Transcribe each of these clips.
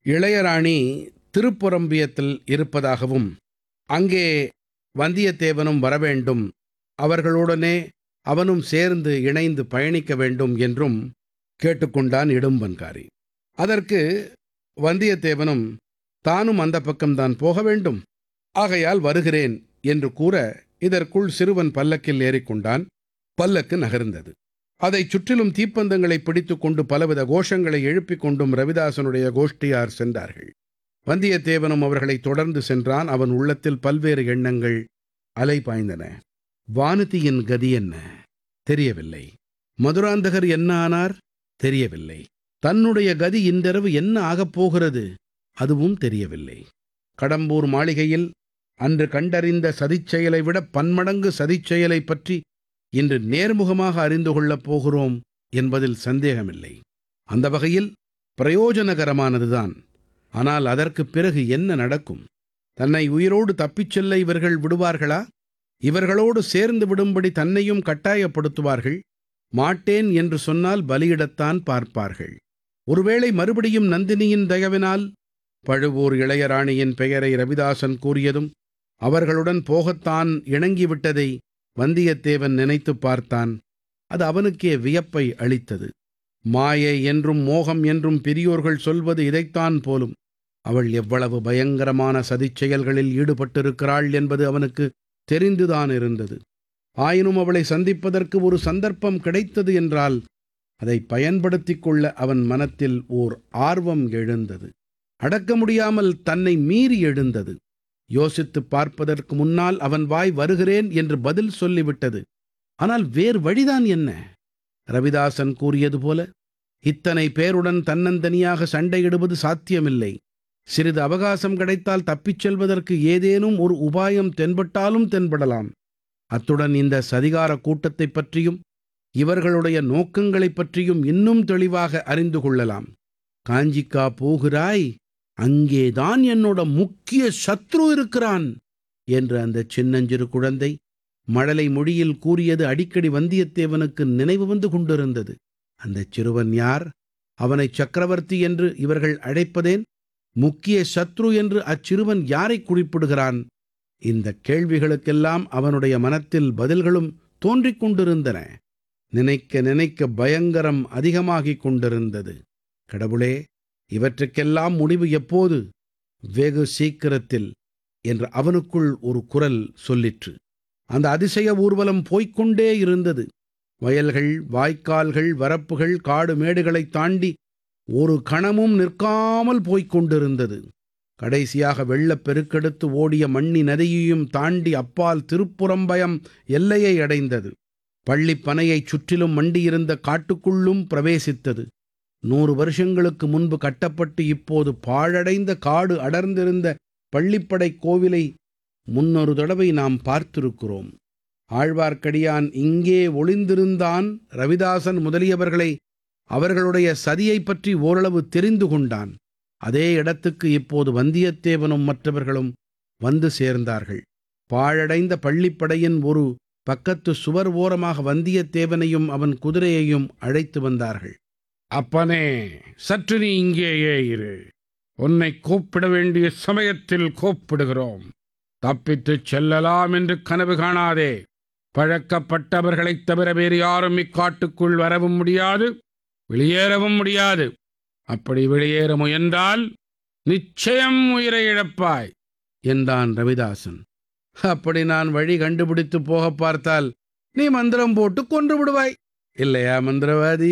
இளையராணி திருப்புரம்பியத்தில் இருப்பதாகவும் அங்கே வந்தியத்தேவனும் வரவேண்டும் அவர்களுடனே அவனும் சேர்ந்து இணைந்து பயணிக்க வேண்டும் என்றும் கேட்டுக்கொண்டான் இடும்பன்காரி அதற்கு வந்தியத்தேவனும் தானும் அந்த பக்கம்தான் போக வேண்டும் ஆகையால் வருகிறேன் என்று கூற இதற்குள் சிறுவன் பல்லக்கில் ஏறிக்கொண்டான் பல்லக்கு நகர்ந்தது அதைச் சுற்றிலும் தீப்பந்தங்களை பிடித்துக் கொண்டு பலவித கோஷங்களை எழுப்பிக் கொண்டும் ரவிதாசனுடைய கோஷ்டியார் சென்றார்கள் வந்தியத்தேவனும் அவர்களை தொடர்ந்து சென்றான் அவன் உள்ளத்தில் பல்வேறு எண்ணங்கள் அலை பாய்ந்தன வானதியின் கதி என்ன தெரியவில்லை மதுராந்தகர் என்ன ஆனார் தெரியவில்லை தன்னுடைய கதி இன்றிரவு என்ன ஆகப் போகிறது அதுவும் தெரியவில்லை கடம்பூர் மாளிகையில் அன்று கண்டறிந்த சதிச்செயலை விட பன்மடங்கு சதிச்செயலைப் பற்றி இன்று நேர்முகமாக அறிந்து கொள்ளப் போகிறோம் என்பதில் சந்தேகமில்லை அந்த வகையில் பிரயோஜனகரமானதுதான் ஆனால் அதற்குப் பிறகு என்ன நடக்கும் தன்னை உயிரோடு தப்பிச் செல்ல இவர்கள் விடுவார்களா இவர்களோடு சேர்ந்து விடும்படி தன்னையும் கட்டாயப்படுத்துவார்கள் மாட்டேன் என்று சொன்னால் பலியிடத்தான் பார்ப்பார்கள் ஒருவேளை மறுபடியும் நந்தினியின் தயவினால் பழுவூர் இளையராணியின் பெயரை ரவிதாசன் கூறியதும் அவர்களுடன் போகத்தான் இணங்கிவிட்டதை வந்தியத்தேவன் நினைத்துப் பார்த்தான் அது அவனுக்கே வியப்பை அளித்தது மாயை என்றும் மோகம் என்றும் பெரியோர்கள் சொல்வது இதைத்தான் போலும் அவள் எவ்வளவு பயங்கரமான சதிச்செயல்களில் ஈடுபட்டிருக்கிறாள் என்பது அவனுக்கு தெரிந்துதான் இருந்தது ஆயினும் அவளை சந்திப்பதற்கு ஒரு சந்தர்ப்பம் கிடைத்தது என்றால் அதை பயன்படுத்திக் கொள்ள அவன் மனத்தில் ஓர் ஆர்வம் எழுந்தது அடக்க முடியாமல் தன்னை மீறி எழுந்தது யோசித்துப் பார்ப்பதற்கு முன்னால் அவன் வாய் வருகிறேன் என்று பதில் சொல்லிவிட்டது ஆனால் வேறு வழிதான் என்ன ரவிதாசன் கூறியது போல இத்தனை பேருடன் தன்னந்தனியாக சண்டையிடுவது சாத்தியமில்லை சிறிது அவகாசம் கிடைத்தால் தப்பிச் செல்வதற்கு ஏதேனும் ஒரு உபாயம் தென்பட்டாலும் தென்படலாம் அத்துடன் இந்த சதிகார கூட்டத்தைப் பற்றியும் இவர்களுடைய நோக்கங்களைப் பற்றியும் இன்னும் தெளிவாக அறிந்து கொள்ளலாம் காஞ்சிக்கா போகிறாய் அங்கேதான் என்னோட முக்கிய சத்ரு இருக்கிறான் என்று அந்த சின்னஞ்சிறு குழந்தை மழலை மொழியில் கூறியது அடிக்கடி வந்தியத்தேவனுக்கு நினைவு வந்து கொண்டிருந்தது அந்த சிறுவன் யார் அவனை சக்கரவர்த்தி என்று இவர்கள் அழைப்பதேன் முக்கிய சத்ரு என்று அச்சிறுவன் யாரை குறிப்பிடுகிறான் இந்த கேள்விகளுக்கெல்லாம் அவனுடைய மனத்தில் பதில்களும் தோன்றிக் கொண்டிருந்தன நினைக்க நினைக்க பயங்கரம் அதிகமாகிக் கொண்டிருந்தது கடவுளே இவற்றுக்கெல்லாம் முடிவு எப்போது வெகு சீக்கிரத்தில் என்று அவனுக்குள் ஒரு குரல் சொல்லிற்று அந்த அதிசய ஊர்வலம் போய்க்கொண்டே இருந்தது வயல்கள் வாய்க்கால்கள் வரப்புகள் காடு மேடுகளைத் தாண்டி ஒரு கணமும் நிற்காமல் போய்க் கொண்டிருந்தது கடைசியாக வெள்ளப் பெருக்கெடுத்து ஓடிய மண்ணி நதியையும் தாண்டி அப்பால் திருப்புறம்பயம் எல்லையை அடைந்தது பள்ளிப்பனையைச் சுற்றிலும் மண்டியிருந்த காட்டுக்குள்ளும் பிரவேசித்தது நூறு வருஷங்களுக்கு முன்பு கட்டப்பட்டு இப்போது பாழடைந்த காடு அடர்ந்திருந்த பள்ளிப்படை கோவிலை முன்னொரு தடவை நாம் பார்த்திருக்கிறோம் ஆழ்வார்க்கடியான் இங்கே ஒளிந்திருந்தான் ரவிதாசன் முதலியவர்களை அவர்களுடைய சதியைப் பற்றி ஓரளவு தெரிந்து கொண்டான் அதே இடத்துக்கு இப்போது வந்தியத்தேவனும் மற்றவர்களும் வந்து சேர்ந்தார்கள் பாழடைந்த பள்ளிப்படையின் ஒரு பக்கத்து சுவர் ஓரமாக வந்தியத்தேவனையும் அவன் குதிரையையும் அழைத்து வந்தார்கள் அப்பனே சற்று நீ இங்கேயே இரு உன்னை கூப்பிட வேண்டிய சமயத்தில் கூப்பிடுகிறோம் தப்பித்துச் செல்லலாம் என்று கனவு காணாதே பழக்கப்பட்டவர்களைத் தவிர வேறு யாரும் இக்காட்டுக்குள் வரவும் முடியாது வெளியேறவும் முடியாது அப்படி வெளியேற முயன்றால் நிச்சயம் உயிரை இழப்பாய் என்றான் ரவிதாசன் அப்படி நான் வழி கண்டுபிடித்து போக பார்த்தால் நீ மந்திரம் போட்டு கொன்று விடுவாய் இல்லையா மந்திரவாதி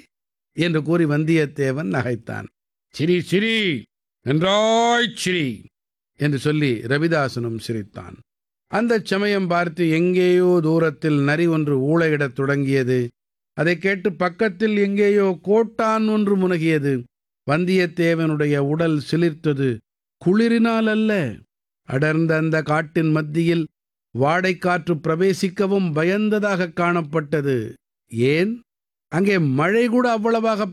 என்று கூறி வந்தியத்தேவன் நகைத்தான் சிரி சிரி நன்றாய் சிரி என்று சொல்லி ரவிதாசனும் சிரித்தான் அந்தச் சமயம் பார்த்து எங்கேயோ தூரத்தில் நரி ஒன்று ஊளையிடத் தொடங்கியது அதைக் கேட்டு பக்கத்தில் எங்கேயோ கோட்டான் ஒன்று முனகியது வந்தியத்தேவனுடைய உடல் சிலிர்த்தது குளிரினால் அல்ல அடர்ந்த அந்த காட்டின் மத்தியில் வாடைக்காற்று பிரவேசிக்கவும் பயந்ததாக காணப்பட்டது ஏன் அங்கே மழை கூட அவ்வளவாக